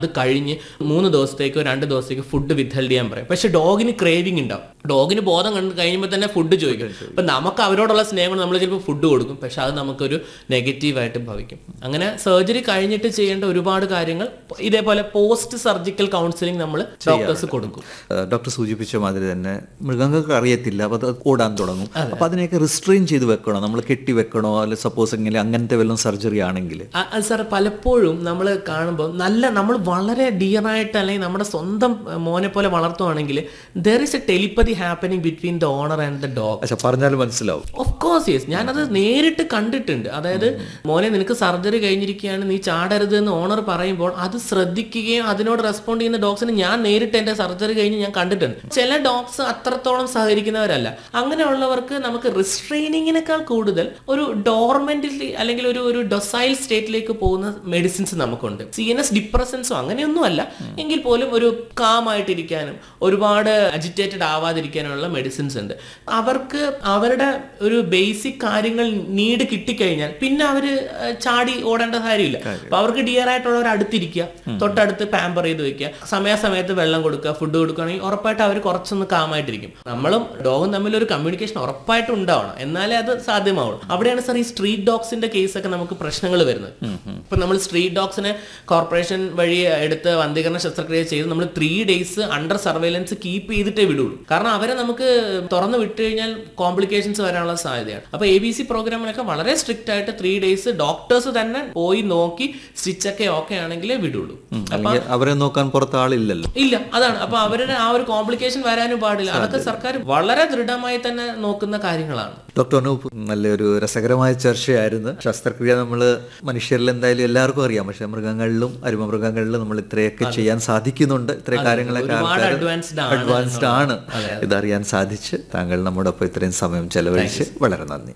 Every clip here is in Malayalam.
അത് കഴിഞ്ഞ് മൂന്ന് ദിവസത്തേക്കോ രണ്ട് ദിവസത്തേക്കോ ഫുഡ് വിത്ത്ഹെൽഡ് ചെയ്യാൻ പറയും പക്ഷെ ഡോഗിന് ക്രേവിംഗ് ഉണ്ടാവും ഡോഗിന് ബോധം കണ്ട് കഴിയുമ്പോൾ തന്നെ ഫുഡ് ചോദിക്കും അപ്പം നമുക്ക് അവരോടുള്ള സ്നേഹം കൊണ്ട് നമ്മൾ ചിലപ്പോൾ ഫുഡ് കൊടുക്കും പക്ഷെ അത് നമുക്കൊരു നെഗറ്റീവായിട്ട് ഭവിക്കും അങ്ങനെ സർജറി കഴിഞ്ഞിട്ട് ചെയ്യേണ്ട ഒരുപാട് കാര്യങ്ങൾ ഇതേപോലെ പോസ്റ്റ് സർജിക്കൽ കൗൺസിലിംഗ് നമ്മൾ ഡോക്ടേഴ്സ് കൊടുക്കും ഏഹ് ഡോക്ടർ സൂചിപ്പിച്ച മാതിരി തന്നെ മൃഗങ്ങൾക്ക് അറിയത്തില്ല അപ്പോൾ അത് ഓടാൻ തുടങ്ങും അപ്പോൾ അതിനെയൊക്കെ റിസ്ട്രെയിൻ ചെയ്ത് വെക്കണോ നമ്മൾ കെട്ടി വെക്കണോ അല്ലെ സപ്പോസ് എങ്ങനെ അങ്ങനത്തെ വല്ലതും സർജറി ആണെങ്കിൽ ആ, അത് സാർ പലപ്പോഴും നമ്മൾ കാണുമ്പോൾ നല്ല നമ്മൾ വളരെ ഡിയറായിട്ട് അല്ലെങ്കിൽ നമ്മുടെ സ്വന്തം അഹ്, മോനെ പോലെ വളർത്തുവാണെങ്കിൽ there is a telepathy happening between the owner and the dog പക്ഷെ പറഞ്ഞാൽ മനസ്സിലാവും ഓഫ് കോഴ്സ് യെസ് ഞാനത് നേരിട്ട് കണ്ടിട്ടുണ്ട് അതായത് മോനെ നിനക്ക് സർജറി കഴിഞ്ഞിരിക്കുകയാണ് നീ ചാടരുത് എന്ന് ഓണർ പറയുമ്പോൾ അത് ശ്രദ്ധിക്കുകയും അതിനോട് റെസ്പോണ്ട് ചെയ്യുന്ന ഡോഗ്സിന് ഞാൻ നേരിട്ട് എൻ്റെ സർജറി കഴിഞ്ഞ് ഞാൻ കണ്ടിട്ടുണ്ട് ചില ഡോഗ്സ് അത്രത്തോളം സഹകരിക്കുന്നവരല്ല അങ്ങനെയുള്ളവർക്ക് നമുക്ക് റിസ്ട്രെയിനിങ്ങിനേക്കാൾ കൂടുതൽ ഒരു ഡോർമെന്റിൽ അല്ലെങ്കിൽ ഒരു ഒരു ഡൊസൈൽ സ്റ്റേറ്റിലേക്ക് പോകുന്ന മെഡിസിൻസ് നമുക്കുണ്ട് സി എൻ എസ് ഡിപ്രസൻസോ അങ്ങനെയൊന്നും അല്ല എങ്കിൽ പോലും ഒരു കാം ആയിട്ടിരിക്കാനും ഒരുപാട് അജിറ്റേറ്റഡ് ആവാതിരിക്കാനുള്ള മെഡിസിൻസ് ഉണ്ട് അവർക്ക് അവരുടെ ഒരു ബേസിക് കാര്യങ്ങൾ നീഡ് കിട്ടിക്കഴിഞ്ഞാൽ പിന്നെ അവര് ഏഹ്, ചാടി ഓടേണ്ട കാര്യമില്ല അപ്പൊ അവർക്ക് ഡിയർ ആയിട്ടുള്ളവർ അടുത്തിരിക്കുക തൊട്ടടുത്ത് പാമ്പർ ചെയ്ത് വെക്കുക സമയാസമയത്ത് വെള്ളം കൊടുക്കുക ഫുഡ് കൊടുക്കുകയാണെങ്കിൽ ഉറപ്പായിട്ട് അവർ കുറച്ചൊന്ന് കാമായിട്ടിരിക്കും നമ്മളും ഡോഗും തമ്മിൽ ഒരു കമ്മ്യൂണിക്കേഷൻ ഉറപ്പായിട്ടും ഉണ്ടാവണം എന്നാലേ അത് സാധ്യമാവുള്ളൂ അവിടെയാണ് സാർ ഈ സ്ട്രീറ്റ് ഡോഗ്സിന്റെ കേസൊക്കെ നമുക്ക് പ്രശ്നങ്ങൾ വരുന്നത് ഇപ്പൊ നമ്മൾ സ്ട്രീറ്റ് ഡോഗ്സിനെ കോർപ്പറേഷൻ വഴി എടുത്ത് വന്ധീകരണ ശസ്ത്രക്രിയ ചെയ്ത് നമ്മൾ three days under surveillance keep ചെയ്തിട്ടേ വിടുള്ളൂ കാരണം അവരെ നമുക്ക് തുറന്നു വിട്ടു കഴിഞ്ഞാൽ കോംപ്ലിക്കേഷൻസ് വരാനുള്ള സാധ്യതയാണ് അപ്പൊ എ ബി സി പ്രോഗ്രാമിലൊക്കെ വളരെ സ്ട്രിക്റ്റ് ആയിട്ട് ത്രീ ഡേയ്സ് ഡോക്ടേഴ്സ് തന്നെ പോയി നോക്കി സ്റ്റിച്ചൊക്കെ ഓക്കെ ആണെങ്കിലേ വിടുള്ളൂ അല്ലെങ്കിൽ അവരെ നോക്കാൻ പുറത്ത് ആളില്ലല്ലോ ഇല്ല അതാണ് അപ്പൊ അവരുടെ ആ ഒരു കോംപ്ലിക്കേഷൻ വരാനും പാടില്ല അതൊക്കെ സർക്കാർ വളരെ ദൃഢമായി തന്നെ നോക്കുന്ന കാര്യങ്ങളാണ് ഡോക്ടർ അനൂപ് നല്ലൊരു രസകരമായ ചർച്ചയായിരുന്നു ശസ്ത്രക്രിയ നമ്മൾ മനുഷ്യരിൽ എന്തായാലും എല്ലാവർക്കും അറിയാം പക്ഷെ മൃഗങ്ങളിലും അരുമ മൃഗങ്ങളിലും നമ്മൾ ഇത്രയൊക്കെ ചെയ്യാൻ സാധിക്കുന്നുണ്ട് ഇത്രയും കാര്യങ്ങളൊക്കെ ഒരുപാട് ആൾക്കാർ advanced ആണ് അഡ്വാൻസ്ഡ് ആണ് ഇതറിയാൻ സാധിച്ച് താങ്കൾ നമ്മുടെ ഒപ്പം ഇത്രയും സമയം ചെലവഴിച്ച് വളരെ നന്ദി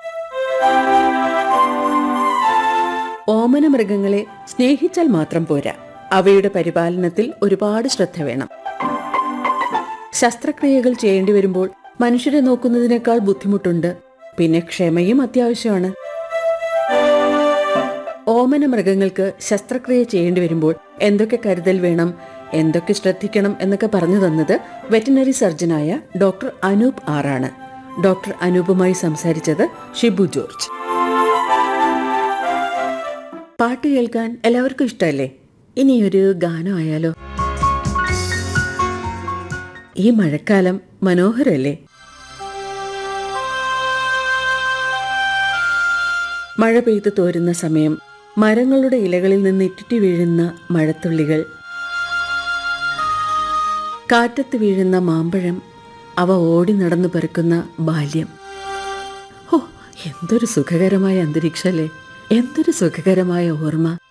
ഓമന മൃഗങ്ങളെ സ്നേഹിച്ചാൽ മാത്രം പോരാ അവയുടെ പരിപാലനത്തിൽ ഒരുപാട് ശ്രദ്ധ വേണം ശസ്ത്രക്രിയകൾ ചെയ്യേണ്ടി വരുമ്പോൾ മനുഷ്യരെ നോക്കുന്നതിനേക്കാൾ ബുദ്ധിമുട്ടുണ്ട് പിന്നെ ക്ഷമയും അത്യാവശ്യമാണ് ഓമന മൃഗങ്ങൾക്ക് ശസ്ത്രക്രിയ ചെയ്യേണ്ടി വരുമ്പോൾ എന്തൊക്കെ കരുതൽ വേണം എന്തൊക്കെ ശ്രദ്ധിക്കണം എന്നൊക്കെ പറഞ്ഞു തന്നത് വെറ്റിനറി സർജനായ ഡോക്ടർ അനൂപ് ആറാണ് ഡോക്ടർ അനൂപുമായി സംസാരിച്ചത് ഷിബു ജോർജ് പാട്ട് കേൾക്കാൻ എല്ലാവർക്കും ഇഷ്ടമല്ലേ ഇനിയൊരു ഗാനം ആയാലോ ഈ മഴക്കാലം മനോഹരല്ലേ മഴ പെയ്തു തോരുന്ന സമയം മരങ്ങളുടെ ഇലകളിൽ നിന്ന് ഇറ്റിറ്റി വീഴുന്ന മഴത്തുള്ളികൾ കാറ്റത്ത് വീഴുന്ന മാമ്പഴം അവ ഓടി നടന്നു പെറുക്കുന്ന ബാല്യം ഹോ എന്തൊരു സുഖകരമായ അന്തരീക്ഷല്ലേ എന്തൊരു സുഖകരമായ ഓർമ്മ